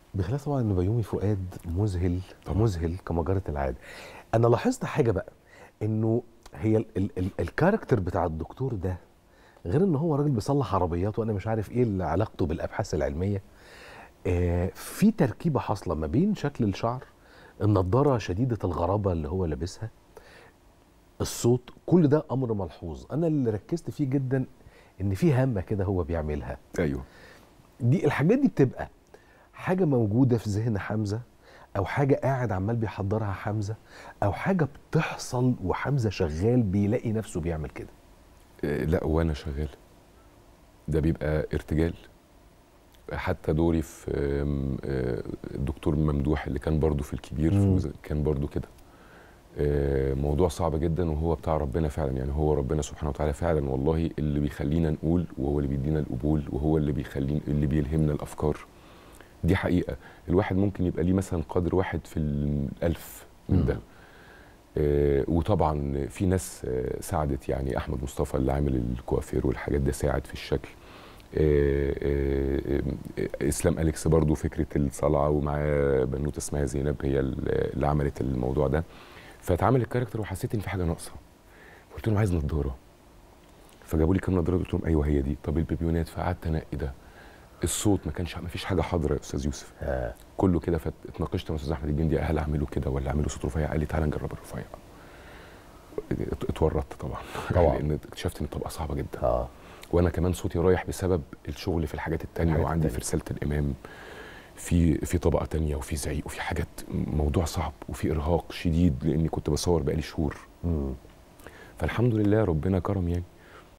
بخلاف طبعا ان بيومي فؤاد مذهل طبعاً. مذهل كما جرت العاده انا لاحظت حاجه بقى انه هي ال ال ال الكاركتر بتاع الدكتور ده غير ان هو راجل بيصلح عربيات وانا مش عارف ايه اللي علاقته بالابحاث العلميه آه في تركيبه حاصله ما بين شكل الشعر النضاره شديده الغرابه اللي هو لابسها الصوت كل ده امر ملحوظ انا اللي ركزت فيه جدا ان في همه كده هو بيعملها ايوه دي الحاجات دي بتبقى حاجه موجوده في ذهن حمزه او حاجه قاعد عمال بيحضرها حمزه او حاجه بتحصل وحمزه شغال بيلاقي نفسه بيعمل كده آه، لا وانا شغال ده بيبقى ارتجال حتى دوري في آم، آه، الدكتور ممدوح اللي كان برضو في الكبير في مم. وز- كان برضو كده آه، موضوع صعب جدا وهو بتاع ربنا فعلا يعني هو ربنا سبحانه وتعالى فعلا والله اللي بيخلينا نقول وهو اللي بيدينا القبول وهو اللي بيخلينا اللي بيلهمنا الافكار دي حقيقه الواحد ممكن يبقى ليه مثلا قدر واحد في الالف من مم. ده آه، وطبعا في ناس آه، ساعدت يعني احمد مصطفى اللي عامل الكوافير والحاجات ده ساعد في الشكل آه، آه، آه، اسلام اليكس برضو فكره الصلعه ومعاه بنوته اسمها زينب هي اللي عملت الموضوع ده فاتعمل الكاركتر وحسيت ان في حاجه ناقصه قلت لهم عايز نضاره فجابوا لي كام نضاره قلت لهم ايوه هي دي طب البيبيونات فقعدت انقي ده الصوت ما كانش ما فيش حاجه حاضره يا استاذ يوسف آه. كله كده فاتناقشت مع استاذ احمد الجندي هل اعمله كده ولا اعمله صوت رفيع قال لي تعالى نجرب الرفيع ات- اتورطت طبعا طبعاً. لان اكتشفت ان الطبقه صعبه جدا اه وانا كمان صوتي رايح بسبب الشغل في الحاجات التانية الحاجات وعندي التانية. في رساله الامام في في طبقه تانية وفي زعيق وفي حاجات موضوع صعب وفي ارهاق شديد لاني كنت بصور بقالي شهور مم. فالحمد لله ربنا كرم يعني